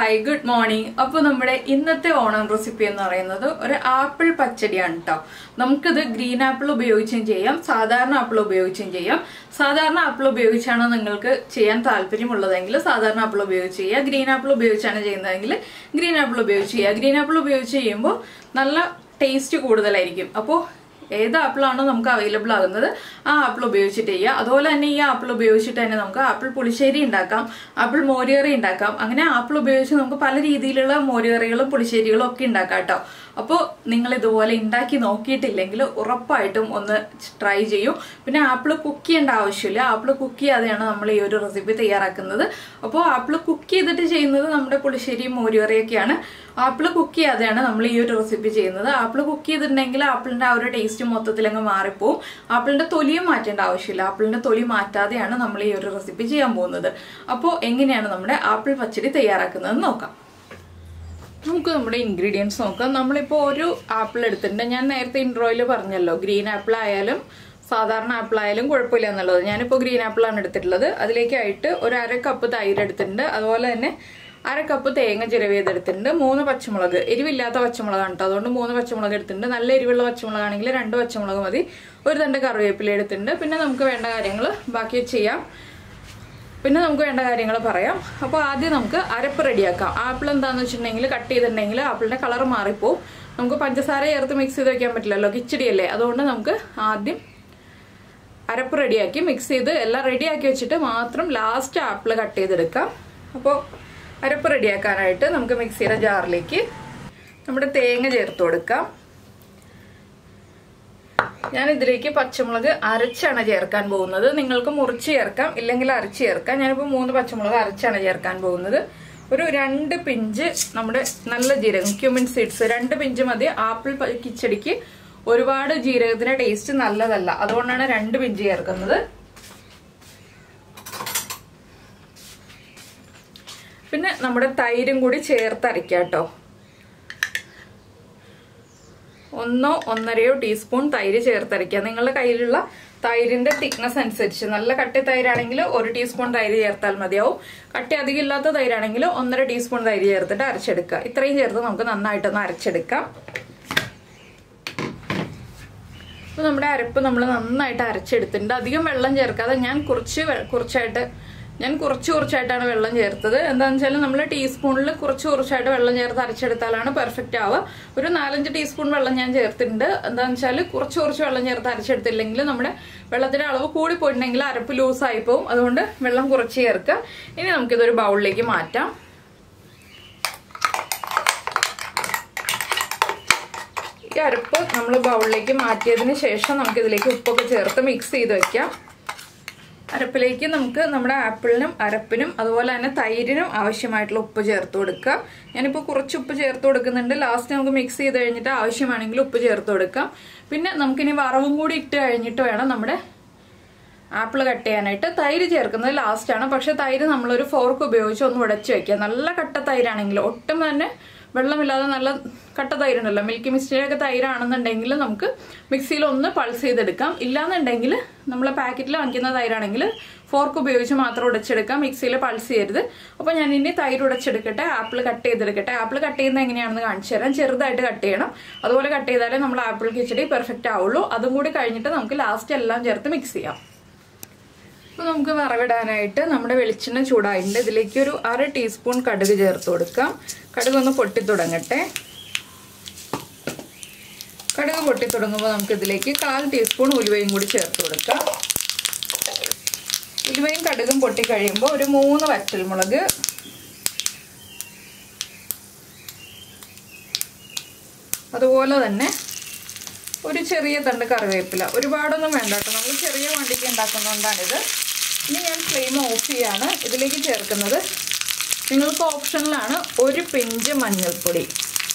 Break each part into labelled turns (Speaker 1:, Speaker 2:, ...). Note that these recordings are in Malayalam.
Speaker 1: ഹായ് ഗുഡ് മോർണിംഗ് അപ്പോൾ നമ്മുടെ ഇന്നത്തെ ഓണം റെസിപ്പി എന്ന് പറയുന്നത് ഒരു ആപ്പിൾ പച്ചടിയാണ് കേട്ടോ നമുക്കിത് ഗ്രീൻ ആപ്പിൾ ഉപയോഗിച്ചും ചെയ്യാം സാധാരണ ആപ്പിൾ ഉപയോഗിച്ചും ചെയ്യാം സാധാരണ ആപ്പിൾ ഉപയോഗിച്ചാണ് നിങ്ങൾക്ക് ചെയ്യാൻ താല്പര്യമുള്ളതെങ്കിൽ സാധാരണ ആപ്പിൾ ഉപയോഗിച്ച് ചെയ്യുക ഗ്രീൻ ആപ്പിൾ ഉപയോഗിച്ചാണ് ചെയ്യുന്നതെങ്കിൽ ഗ്രീൻ ആപ്പിൾ ഉപയോഗിച്ച് ചെയ്യുക ഗ്രീൻ ആപ്പിൾ ഉപയോഗിച്ച് ചെയ്യുമ്പോൾ നല്ല ടേസ്റ്റ് കൂടുതലായിരിക്കും അപ്പോൾ ഏത് ആപ്പിളാണോ നമുക്ക് അവൈലബിൾ ആകുന്നത് ആ ആപ്പിൾ ഉപയോഗിച്ചിട്ട് ചെയ്യുക അതുപോലെ തന്നെ ഈ ആപ്പിൾ ഉപയോഗിച്ചിട്ട് തന്നെ നമുക്ക് ആപ്പിൾ പുളിശ്ശേരി ഉണ്ടാക്കാം ആപ്പിൾ മോരുകറി ഉണ്ടാക്കാം അങ്ങനെ ആപ്പിൾ ഉപയോഗിച്ച് നമുക്ക് പല രീതിയിലുള്ള മോരുകറികളും പുളിശ്ശേരികളും ഒക്കെ ഉണ്ടാക്കാം കേട്ടോ അപ്പോൾ നിങ്ങൾ ഇതുപോലെ ഉണ്ടാക്കി നോക്കിയിട്ടില്ലെങ്കിൽ ഉറപ്പായിട്ടും ഒന്ന് ട്രൈ ചെയ്യൂ പിന്നെ ആപ്പിൾ കുക്ക് ചെയ്യേണ്ട ആവശ്യമില്ല ആപ്പിൾ കുക്ക് ചെയ്യാതെയാണ് നമ്മൾ ഈ ഒരു റെസിപ്പി തയ്യാറാക്കുന്നത് അപ്പോൾ ആപ്പിൾ കുക്ക് ചെയ്തിട്ട് ചെയ്യുന്നത് നമ്മുടെ പുളിശ്ശേരിയും മോരുകറിയൊക്കെയാണ് ആപ്പിൾ കുക്ക് ചെയ്യാതെയാണ് നമ്മൾ ഈ ഒരു റെസിപ്പി ചെയ്യുന്നത് ആപ്പിൾ കുക്ക് ചെയ്തിട്ടുണ്ടെങ്കിൽ ആപ്പിളിന്റെ ആ ഒരു ടേസ്റ്റ് മൊത്തത്തിൽ അങ്ങ് മാറിപ്പോവും ആപ്പിളിന്റെ തൊലിയും മാറ്റേണ്ട ആവശ്യമില്ല ആപ്പിളിന്റെ തൊലി മാറ്റാതെയാണ് നമ്മൾ ഈ ഒരു റെസിപ്പി ചെയ്യാൻ പോകുന്നത് അപ്പോൾ എങ്ങനെയാണ് നമ്മുടെ ആപ്പിൾ പച്ചടി തയ്യാറാക്കുന്നത് നോക്കാം നമുക്ക് നമ്മുടെ ഇൻഗ്രീഡിയൻസ് നോക്കാം നമ്മളിപ്പോൾ ഒരു ആപ്പിൾ എടുത്തിട്ടുണ്ട് ഞാൻ നേരത്തെ ഇൻട്രോയിൽ പറഞ്ഞല്ലോ ഗ്രീൻ ആപ്പിൾ ആയാലും സാധാരണ ആപ്പിൾ ആയാലും കുഴപ്പമില്ല എന്നുള്ളത് ഞാനിപ്പോൾ ഗ്രീൻ ആപ്പിളാണ് എടുത്തിട്ടുള്ളത് അതിലേക്കായിട്ട് ഒരു അര കപ്പ് തൈര് എടുത്തിട്ടുണ്ട് അതുപോലെ തന്നെ അര കപ്പ് തേങ്ങ ചിരവിയതെടുത്തിട്ടുണ്ട് മൂന്ന് പച്ചമുളക് എരിവില്ലാത്ത പച്ചമുളകാണ് കേട്ടോ അതുകൊണ്ട് മൂന്ന് പച്ചമുളക് എടുത്തിട്ടുണ്ട് നല്ല എരിവുള്ള പച്ചമുളകാണെങ്കിൽ രണ്ട് പച്ചമുളക് മതി ഒരു തണ്ട് കറിവേപ്പില എടുത്തിട്ടുണ്ട് പിന്നെ നമുക്ക് വേണ്ട കാര്യങ്ങൾ ബാക്കി ചെയ്യാം പിന്നെ നമുക്ക് വേണ്ട കാര്യങ്ങൾ പറയാം അപ്പോൾ ആദ്യം നമുക്ക് അരപ്പ് റെഡിയാക്കാം ആപ്പിൾ എന്താണെന്ന് വെച്ചിട്ടുണ്ടെങ്കിൽ കട്ട് ചെയ്തിട്ടുണ്ടെങ്കിൽ ആപ്പിളിന്റെ കളർ മാറിപ്പോവും നമുക്ക് പഞ്ചസാര ചേർത്ത് മിക്സ് ചെയ്ത് വെക്കാൻ പറ്റില്ലല്ലോ കിച്ചടിയല്ലേ അതുകൊണ്ട് നമുക്ക് ആദ്യം അരപ്പ് റെഡിയാക്കി മിക്സ് ചെയ്ത് എല്ലാം റെഡിയാക്കി വെച്ചിട്ട് മാത്രം ലാസ്റ്റ് ആപ്പിൾ കട്ട് ചെയ്തെടുക്കാം അപ്പോൾ അരപ്പ് റെഡിയാക്കാനായിട്ട് നമുക്ക് മിക്സിയുടെ ജാറിലേക്ക് നമ്മുടെ തേങ്ങ ചേർത്ത് കൊടുക്കാം ഞാൻ ഇതിലേക്ക് പച്ചമുളക് അരച്ചാണ് ചേർക്കാൻ പോകുന്നത് നിങ്ങൾക്ക് മുറിച്ച് ചേർക്കാം ഇല്ലെങ്കിൽ അരച്ച് ചേർക്കാം ഞാനിപ്പോൾ മൂന്ന് പച്ചമുളക് അരച്ചാണ് ചേർക്കാൻ പോകുന്നത് ഒരു രണ്ട് പിഞ്ച് നമ്മുടെ നല്ല ജീരകം ക്യൂമിൻ സീഡ്സ് രണ്ട് പിഞ്ച് മതി ആപ്പിൾ കിച്ചടിക്ക് ഒരുപാട് ജീരകത്തിന്റെ ടേസ്റ്റ് നല്ലതല്ല അതുകൊണ്ടാണ് രണ്ട് പിഞ്ച് ചേർക്കുന്നത് പിന്നെ നമ്മുടെ തൈരും കൂടി ചേർത്ത് അരയ്ക്കാം കേട്ടോ ഒന്നോ ഒന്നരയോ ടീസ്പൂൺ തൈര് ചേർത്തരയ്ക്കുക നിങ്ങളുടെ കയ്യിലുള്ള തൈരിന്റെ തിക്നെസ് അനുസരിച്ച് നല്ല കട്ടി തൈരാണെങ്കിൽ ഒരു ടീസ്പൂൺ തൈര് ചേർത്താൽ മതിയാവും കട്ടി അധികം ഇല്ലാത്ത തൈരാണെങ്കിൽ ഒന്നര ടീസ്പൂൺ തൈര് ചേർത്തിട്ട് അരച്ചെടുക്കുക ഇത്രയും ചേർത്ത് നമുക്ക് നന്നായിട്ടൊന്ന് അരച്ചെടുക്കാം അപ്പോൾ നമ്മുടെ അരപ്പ് നമ്മൾ നന്നായിട്ട് അരച്ചെടുത്തിട്ടുണ്ട് അധികം വെള്ളം ചേർക്കാതെ ഞാൻ കുറച്ച് കുറച്ചായിട്ട് ഞാൻ കുറച്ച് കുറച്ചായിട്ടാണ് വെള്ളം ചേർത്തത് എന്താണെന്ന് വെച്ചാൽ നമ്മൾ ടീസ്പൂണിൽ കുറച്ച് കുറച്ചായിട്ട് വെള്ളം ചേർത്ത് അരച്ചെടുത്താലാണ് പെർഫെക്റ്റ് ആവുക ഒരു നാലഞ്ച് ടീസ്പൂൺ വെള്ളം ഞാൻ ചേർത്തിട്ടുണ്ട് എന്താണെന്ന് വെച്ചാൽ കുറച്ച് കുറച്ച് വെള്ളം ചേർത്ത് അരച്ചെടുത്തില്ലെങ്കിൽ നമ്മുടെ വെള്ളത്തിന്റെ അളവ് കൂടി പോയിട്ടുണ്ടെങ്കിൽ അരപ്പ് ലൂസായി പോകും അതുകൊണ്ട് വെള്ളം കുറച്ച് ചേർക്കുക ഇനി നമുക്കിതൊരു ബൗളിലേക്ക് മാറ്റാം ഈ അരപ്പ് നമ്മൾ ബൗളിലേക്ക് മാറ്റിയതിന് ശേഷം നമുക്കിതിലേക്ക് ഉപ്പൊക്കെ ചേർത്ത് മിക്സ് ചെയ്ത് വെക്കാം അരപ്പിലേക്ക് നമുക്ക് നമ്മുടെ ആപ്പിളിനും അരപ്പിനും അതുപോലെ തന്നെ തൈരിനും ആവശ്യമായിട്ടുള്ള ഉപ്പ് ചേർത്ത് കൊടുക്കുക ഞാനിപ്പോൾ കുറച്ച് ഉപ്പ് ചേർത്ത് കൊടുക്കുന്നുണ്ട് ലാസ്റ്റ് നമുക്ക് മിക്സ് ചെയ്ത് കഴിഞ്ഞിട്ട് ആവശ്യമാണെങ്കിൽ ഉപ്പ് ചേർത്ത് കൊടുക്കാം പിന്നെ നമുക്കിനി വറവും കൂടി ഇട്ട് കഴിഞ്ഞിട്ട് വേണം നമ്മുടെ ആപ്പിൾ കട്ട് ചെയ്യാനായിട്ട് തൈര് ചേർക്കുന്നത് ലാസ്റ്റാണ് പക്ഷെ തൈര് നമ്മളൊരു ഫോർക്ക് ഉപയോഗിച്ച് ഒന്ന് ഉടച്ച് വെക്കുക നല്ല കട്ട തൈരാണെങ്കിൽ ഒട്ടും തന്നെ വെള്ളമില്ലാതെ നല്ല കട്ട തൈരുണ്ടല്ലോ മിൽക്കി മിസ്റ്റിയൊക്കെ തൈരാണെന്നുണ്ടെങ്കിൽ നമുക്ക് മിക്സിയിൽ ഒന്ന് പൾസ് ചെയ്തെടുക്കാം ഇല്ലാന്നുണ്ടെങ്കിൽ നമ്മൾ പാക്കറ്റിൽ വാങ്ങിക്കുന്ന തൈരാണെങ്കിൽ ഫോർക്ക് ഉപയോഗിച്ച് മാത്രം ഉടച്ചെടുക്കാം മിക്സിയിൽ പൾസ് ചെയ്യരുത് അപ്പോൾ ഞാൻ ഇനി തൈര് ഉടച്ചെടുക്കട്ടെ ആപ്പിൾ കട്ട് ചെയ്തെടുക്കട്ടെ ആപ്പിൾ കട്ട് ചെയ്യുന്നത് എങ്ങനെയാണെന്ന് കാണിച്ചു തരാം ചെറുതായിട്ട് കട്ട് ചെയ്യണം അതുപോലെ കട്ട് ചെയ്താലേ നമ്മൾ ആപ്പിൾ കിച്ചടി പെർഫെക്റ്റ് ആവുള്ളൂ അതും കൂടി കഴിഞ്ഞിട്ട് നമുക്ക് ലാസ്റ്റ് എല്ലാം ചേർത്ത് മിക്സ് ചെയ്യാം അപ്പോൾ നമുക്ക് വറവിടാനായിട്ട് നമ്മുടെ വെളിച്ചെണ്ണ ചൂടായിട്ടുണ്ട് ഇതിലേക്ക് ഒരു അര ടീസ്പൂൺ കടുക് ചേർത്ത് കൊടുക്കാം കടുക് ഒന്ന് പൊട്ടി തുടങ്ങട്ടെ കടുക് പൊട്ടി തുടങ്ങുമ്പോൾ നമുക്ക് ഇതിലേക്ക് കാൽ ടീസ്പൂൺ ഉലുവയും കൂടി ചേർത്ത് കൊടുക്കാം ഉലുവയും കടുകും പൊട്ടി കഴിയുമ്പോൾ ഒരു മൂന്ന് വറ്റൽമുളക് അതുപോലെ തന്നെ ഒരു ചെറിയ തണ്ട് കറിവേപ്പില ഒരുപാടൊന്നും വേണ്ട കേട്ടോ നമ്മൾ ചെറിയ വണ്ടിക്ക് ഉണ്ടാക്കുന്നതുകൊണ്ടാണിത് ഇനി ഞാൻ ഫ്ലെയിം ഓഫ് ചെയ്യാണ് ഇതിലേക്ക് ചേർക്കുന്നത് നിങ്ങൾക്ക് ഓപ്ഷനിലാണ് ഒരു പിഞ്ച് മഞ്ഞൾപ്പൊടി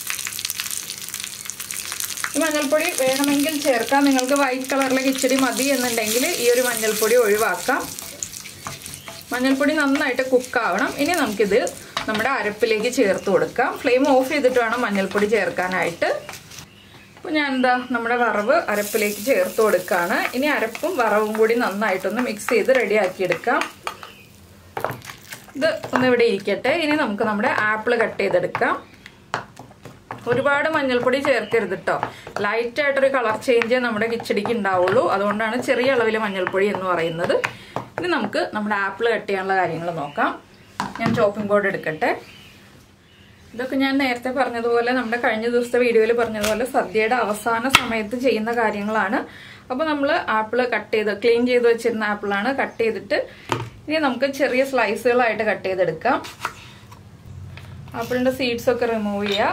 Speaker 1: ഈ മഞ്ഞൾപ്പൊടി വേണമെങ്കിൽ ചേർക്കാം നിങ്ങൾക്ക് വൈറ്റ് കളറിലെ കിച്ചടി മതി എന്നുണ്ടെങ്കിൽ ഈ ഒരു മഞ്ഞൾപ്പൊടി ഒഴിവാക്കാം മഞ്ഞൾപ്പൊടി നന്നായിട്ട് കുക്കാവണം ഇനി നമുക്കിത് നമ്മുടെ അരപ്പിലേക്ക് ചേർത്ത് കൊടുക്കാം ഫ്ലെയിം ഓഫ് ചെയ്തിട്ട് വേണം മഞ്ഞൾപ്പൊടി ചേർക്കാനായിട്ട് അപ്പോൾ ഞാൻ എന്താ നമ്മുടെ വറവ് അരപ്പിലേക്ക് ചേർത്ത് കൊടുക്കുകയാണ് ഇനി അരപ്പും വറവും കൂടി നന്നായിട്ടൊന്ന് മിക്സ് ചെയ്ത് റെഡിയാക്കി എടുക്കാം ഇത് ഒന്ന് ഇവിടെ ഇരിക്കട്ടെ ഇനി നമുക്ക് നമ്മുടെ ആപ്പിൾ കട്ട് ചെയ്തെടുക്കാം ഒരുപാട് മഞ്ഞൾപ്പൊടി ചേർക്കരുത് കേട്ടോ ലൈറ്റ് ആയിട്ടൊരു കളർ ചേഞ്ച് നമ്മുടെ കിച്ചടിക്ക് ഉണ്ടാവുള്ളൂ അതുകൊണ്ടാണ് ചെറിയ അളവിൽ മഞ്ഞൾപ്പൊടി എന്ന് പറയുന്നത് ഇനി നമുക്ക് നമ്മുടെ ആപ്പിൾ കട്ട് ചെയ്യാനുള്ള കാര്യങ്ങൾ നോക്കാം ഞാൻ ചോപ്പിംഗ് ബോർഡ് എടുക്കട്ടെ ഇതൊക്കെ ഞാൻ നേരത്തെ പറഞ്ഞതുപോലെ നമ്മുടെ കഴിഞ്ഞ ദിവസത്തെ വീഡിയോയിൽ പറഞ്ഞതുപോലെ സദ്യയുടെ അവസാന സമയത്ത് ചെയ്യുന്ന കാര്യങ്ങളാണ് അപ്പോൾ നമ്മൾ ആപ്പിൾ കട്ട് ചെയ്ത് ക്ലീൻ ചെയ്ത് വെച്ചിരുന്ന ആപ്പിളാണ് കട്ട് ചെയ്തിട്ട് ഇനി നമുക്ക് ചെറിയ സ്ലൈസുകളായിട്ട് കട്ട് ചെയ്തെടുക്കാം ആപ്പിളിന്റെ സീഡ്സ് ഒക്കെ റിമൂവ് ചെയ്യാം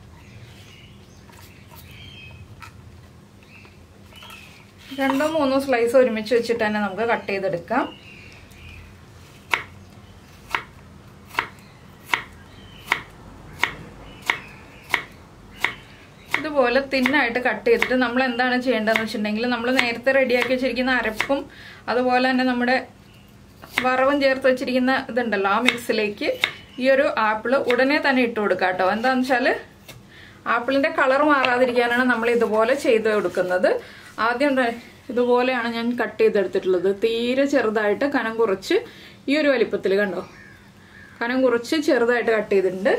Speaker 1: രണ്ടോ മൂന്നോ സ്ലൈസ് ഒരുമിച്ച് വെച്ചിട്ട് തന്നെ നമുക്ക് കട്ട് ചെയ്തെടുക്കാം ഇതുപോലെ തിന്നായിട്ട് കട്ട് ചെയ്തിട്ട് നമ്മൾ എന്താണ് ചെയ്യേണ്ടതെന്ന് വെച്ചിട്ടുണ്ടെങ്കിൽ നമ്മൾ നേരത്തെ റെഡിയാക്കി വെച്ചിരിക്കുന്ന അരപ്പും അതുപോലെ തന്നെ നമ്മുടെ വറവും ചേർത്ത് വെച്ചിരിക്കുന്ന ഇതുണ്ടല്ലോ ആ മിക്സിലേക്ക് ഈ ഒരു ആപ്പിൾ ഉടനെ തന്നെ ഇട്ട് കൊടുക്കുക കേട്ടോ എന്താണെന്ന് വെച്ചാൽ ആപ്പിളിന്റെ കളർ മാറാതിരിക്കാനാണ് നമ്മൾ ഇതുപോലെ ചെയ്ത് കൊടുക്കുന്നത് ആദ്യം ഇതുപോലെയാണ് ഞാൻ കട്ട് ചെയ്തെടുത്തിട്ടുള്ളത് തീരെ ചെറുതായിട്ട് കനം കുറച്ച് ഈ ഒരു വലിപ്പത്തിൽ കണ്ടോ കനം കുറച്ച് ചെറുതായിട്ട് കട്ട് ചെയ്തിട്ടുണ്ട്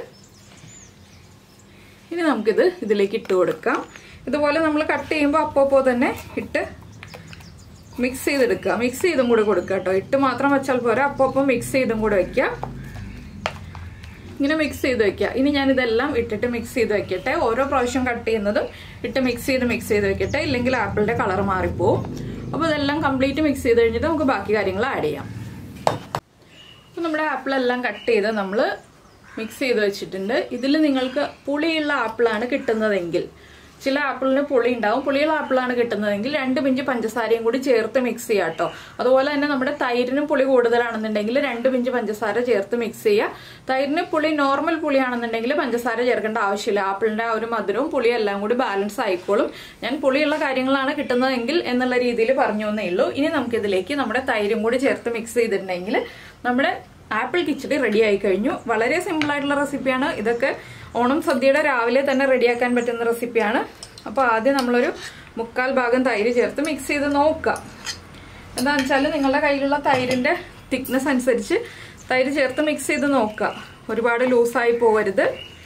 Speaker 1: ഇനി നമുക്കിത് ഇതിലേക്ക് ഇട്ട് കൊടുക്കാം ഇതുപോലെ നമ്മൾ കട്ട് ചെയ്യുമ്പോൾ അപ്പോൾ തന്നെ ഇട്ട് മിക്സ് ചെയ്തെടുക്കുക മിക്സ് ചെയ്തും കൂടെ കൊടുക്കുക കേട്ടോ ഇട്ട് മാത്രം വെച്ചാൽ പോരാ അപ്പോൾ അപ്പം മിക്സ് ചെയ്തും കൂടെ വെക്കാം ഇങ്ങനെ മിക്സ് ചെയ്ത് വെക്കുക ഇനി ഞാൻ ഇതെല്ലാം ഇട്ടിട്ട് മിക്സ് ചെയ്ത് വെക്കട്ടെ ഓരോ പ്രാവശ്യം കട്ട് ചെയ്യുന്നതും ഇട്ട് മിക്സ് ചെയ്ത് മിക്സ് ചെയ്ത് വെക്കട്ടെ ഇല്ലെങ്കിൽ ആപ്പിളിന്റെ കളർ മാറിപ്പോവും അപ്പോൾ ഇതെല്ലാം കംപ്ലീറ്റ് മിക്സ് ചെയ്ത് കഴിഞ്ഞിട്ട് നമുക്ക് ബാക്കി കാര്യങ്ങൾ ആഡ് ചെയ്യാം അപ്പോൾ നമ്മുടെ ആപ്പിളെല്ലാം കട്ട് ചെയ്ത് നമ്മൾ മിക്സ് ചെയ്ത് വെച്ചിട്ടുണ്ട് ഇതിൽ നിങ്ങൾക്ക് പുളിയുള്ള ആപ്പിളാണ് കിട്ടുന്നതെങ്കിൽ ചില ആപ്പിളിന് പുളി ഉണ്ടാവും പുളിയുള്ള ആപ്പിളാണ് കിട്ടുന്നതെങ്കിൽ രണ്ട് പിഞ്ച് പഞ്ചസാരയും കൂടി ചേർത്ത് മിക്സ് ചെയ്യാം കേട്ടോ അതുപോലെ തന്നെ നമ്മുടെ തൈരിനും പുളി കൂടുതലാണെന്നുണ്ടെങ്കിൽ രണ്ട് പിഞ്ച് പഞ്ചസാര ചേർത്ത് മിക്സ് ചെയ്യുക തൈരിന് പുളി നോർമൽ പുളിയാണെന്നുണ്ടെങ്കിൽ പഞ്ചസാര ചേർക്കേണ്ട ആവശ്യമില്ല ആപ്പിളിന്റെ ആ ഒരു മധുരവും പുളിയും എല്ലാം കൂടി ബാലൻസ് ആയിക്കോളും ഞാൻ പുളിയുള്ള കാര്യങ്ങളാണ് കിട്ടുന്നതെങ്കിൽ എന്നുള്ള രീതിയിൽ പറഞ്ഞു എന്നേ ഉള്ളൂ ഇനി നമുക്കിതിലേക്ക് നമ്മുടെ തൈരും കൂടി ചേർത്ത് മിക്സ് ചെയ്തിട്ടുണ്ടെങ്കിൽ നമ്മുടെ ആപ്പിൾ കിച്ചടി റെഡി ആയി കഴിഞ്ഞു വളരെ സിമ്പിൾ ആയിട്ടുള്ള റെസിപ്പിയാണ് ഇതൊക്കെ ഓണം സദ്യയുടെ രാവിലെ തന്നെ റെഡിയാക്കാൻ പറ്റുന്ന റെസിപ്പിയാണ് അപ്പോൾ ആദ്യം നമ്മളൊരു മുക്കാൽ ഭാഗം തൈര് ചേർത്ത് മിക്സ് ചെയ്ത് നോക്കുക എന്താണെന്ന് വെച്ചാൽ നിങ്ങളുടെ കയ്യിലുള്ള തൈരിന്റെ തിക്നെസ് അനുസരിച്ച് തൈര് ചേർത്ത് മിക്സ് ചെയ്ത് നോക്കുക ഒരുപാട് ലൂസായി പോകരുത്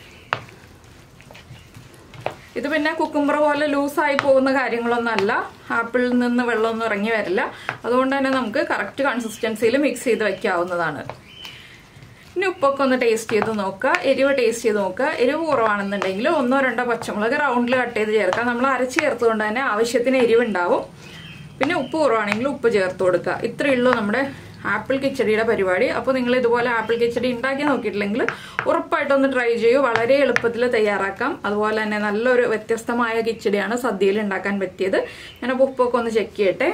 Speaker 1: ഇത് പിന്നെ കുക്കുംബർ പോലെ ലൂസായി പോകുന്ന കാര്യങ്ങളൊന്നും അല്ല ആപ്പിളിൽ നിന്ന് വെള്ളമൊന്നും ഇറങ്ങി വരില്ല അതുകൊണ്ട് തന്നെ നമുക്ക് കറക്റ്റ് കൺസിസ്റ്റൻസിയിൽ മിക്സ് ചെയ്ത് വെക്കാവുന്നതാണ് ഇനി ഉപ്പൊക്കെ ഒന്ന് ടേസ്റ്റ് ചെയ്ത് നോക്കുക എരിവ് ടേസ്റ്റ് ചെയ്ത് നോക്കുക എരിവ് കുറവാണെന്നുണ്ടെങ്കിൽ ഒന്നോ രണ്ടോ പച്ചമുളക് റൗണ്ടിൽ കട്ട് ചെയ്ത് ചേർക്കുക നമ്മൾ അരച്ച് ചേർത്തുകൊണ്ട് തന്നെ ആവശ്യത്തിന് എരിവ് ഉണ്ടാവും പിന്നെ ഉപ്പ് കുറവാണെങ്കിൽ ഉപ്പ് ചേർത്ത് കൊടുക്കുക ഇത്രയേ ഉള്ളൂ നമ്മുടെ ആപ്പിൾ കിച്ചടിയുടെ പരിപാടി അപ്പോൾ നിങ്ങൾ ഇതുപോലെ ആപ്പിൾ കിച്ചടി ഉണ്ടാക്കി നോക്കിയിട്ടില്ലെങ്കിൽ ഉറപ്പായിട്ടൊന്ന് ട്രൈ ചെയ്യൂ വളരെ എളുപ്പത്തിൽ തയ്യാറാക്കാം അതുപോലെ തന്നെ നല്ലൊരു വ്യത്യസ്തമായ കിച്ചടിയാണ് സദ്യയിൽ ഉണ്ടാക്കാൻ പറ്റിയത് ഞാനപ്പോൾ ഉപ്പൊക്കെ ഒന്ന് ചെക്ക് ചെയ്യട്ടെ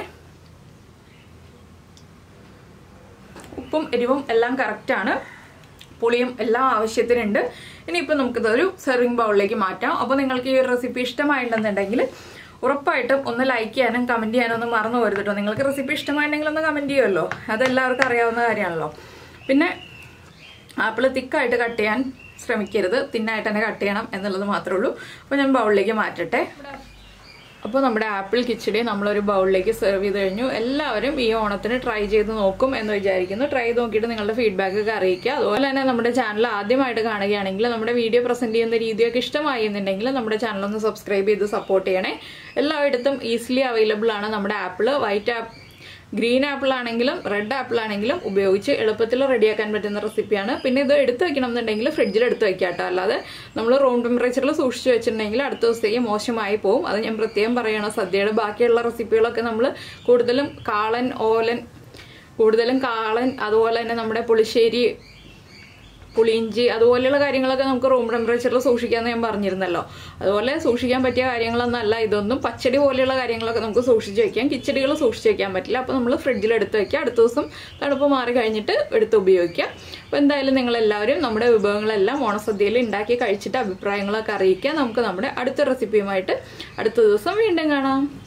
Speaker 1: ഉപ്പും എരിവും എല്ലാം കറക്റ്റാണ് പുളിയും എല്ലാം ആവശ്യത്തിനുണ്ട് ഇനിയിപ്പോൾ നമുക്കിതൊരു സെർവിങ് ബൗളിലേക്ക് മാറ്റാം അപ്പോൾ നിങ്ങൾക്ക് ഈ ഒരു റെസിപ്പി ഇഷ്ടമായിട്ടുണ്ടെന്നുണ്ടെങ്കിൽ ഉറപ്പായിട്ടും ഒന്ന് ലൈക്ക് ചെയ്യാനും കമന്റ് ചെയ്യാനും ഒന്നും മറന്നു പോരുത് കേട്ടോ നിങ്ങൾക്ക് റെസിപ്പി ഇഷ്ടമായിട്ടുണ്ടെങ്കിൽ ഒന്ന് കമന്റ് ചെയ്യുമല്ലോ അതെല്ലാവർക്കും അറിയാവുന്ന കാര്യമാണല്ലോ പിന്നെ ആപ്പിൾ തിക്കായിട്ട് കട്ട് ചെയ്യാൻ ശ്രമിക്കരുത് തിന്നായിട്ട് തന്നെ കട്ട് ചെയ്യണം എന്നുള്ളത് മാത്രമേ ഉള്ളൂ അപ്പോൾ ഞാൻ ബൗളിലേക്ക് മാറ്റട്ടെ അപ്പോൾ നമ്മുടെ ആപ്പിൾ കിച്ചടി നമ്മളൊരു ബൗളിലേക്ക് സെർവ് ചെയ്ത് കഴിഞ്ഞു എല്ലാവരും ഈ ഓണത്തിന് ട്രൈ ചെയ്ത് നോക്കും എന്ന് വിചാരിക്കുന്നു ട്രൈ ചെയ്ത് നോക്കിയിട്ട് നിങ്ങളുടെ ഫീഡ്ബാക്ക് ഒക്കെ അറിയിക്കുക അതുപോലെ തന്നെ നമ്മുടെ ചാനൽ ആദ്യമായിട്ട് കാണുകയാണെങ്കിൽ നമ്മുടെ വീഡിയോ പ്രസന്റ് ചെയ്യുന്ന രീതിയൊക്കെ ഇഷ്ടമായി എന്നുണ്ടെങ്കിൽ നമ്മുടെ ചാനൽ ഒന്ന് സബ്സ്ക്രൈബ് ചെയ്ത് സപ്പോർട്ട് ചെയ്യണേ എല്ലായിടത്തും ഈസിലി അവൈലബിൾ ആണ് നമ്മുടെ apple white app green apple ആണെങ്കിലും റെഡ് ആപ്പിൾ ആണെങ്കിലും ഉപയോഗിച്ച് എളുപ്പത്തിൽ റെഡിയാക്കാൻ പറ്റുന്ന റെസിപ്പിയാണ് പിന്നെ ഇത് എടുത്തു വെക്കണം എന്നുണ്ടെങ്കിൽ ഫ്രിഡ്ജിൽ എടുത്ത് വെക്കാം കേട്ടോ അല്ലാതെ നമ്മൾ റൂം ടെമ്പറേച്ചറിൽ സൂക്ഷിച്ച് വെച്ചിട്ടുണ്ടെങ്കിൽ അടുത്ത ദിവസത്തേക്ക് മോശമായി പോകും അത് ഞാൻ പ്രത്യേകം പറയണം സദ്യയുടെ ബാക്കിയുള്ള റെസിപ്പികളൊക്കെ നമ്മൾ കൂടുതലും കാളൻ ഓലൻ കൂടുതലും കാളൻ അതുപോലെ തന്നെ നമ്മുടെ പുളിശ്ശേരി പുളിയിഞ്ചി അതുപോലെയുള്ള കാര്യങ്ങളൊക്കെ നമുക്ക് റൂം ടെമ്പറേച്ചറിൽ സൂക്ഷിക്കാമെന്ന് ഞാൻ പറഞ്ഞിരുന്നല്ലോ അതുപോലെ സൂക്ഷിക്കാൻ പറ്റിയ കാര്യങ്ങളൊന്നും അല്ല ഇതൊന്നും പച്ചടി പോലെയുള്ള കാര്യങ്ങളൊക്കെ നമുക്ക് സൂക്ഷിച്ച് വെക്കാം കിച്ചടികൾ സൂക്ഷിച്ച് വെക്കാൻ പറ്റില്ല അപ്പോൾ നമ്മൾ ഫ്രിഡ്ജിൽ എടുത്ത് വെക്കുക അടുത്ത ദിവസം തണുപ്പ് മാറി കഴിഞ്ഞിട്ട് എടുത്ത് ഉപയോഗിക്കാം അപ്പോൾ എന്തായാലും നിങ്ങൾ എല്ലാവരും നമ്മുടെ വിഭവങ്ങളെല്ലാം ഓണസദ്യയിൽ ഉണ്ടാക്കി കഴിച്ചിട്ട് അഭിപ്രായങ്ങളൊക്കെ അറിയിക്കുക നമുക്ക് നമ്മുടെ അടുത്ത റെസിപ്പിയുമായിട്ട് അടുത്ത ദിവസം വീണ്ടും കാണാം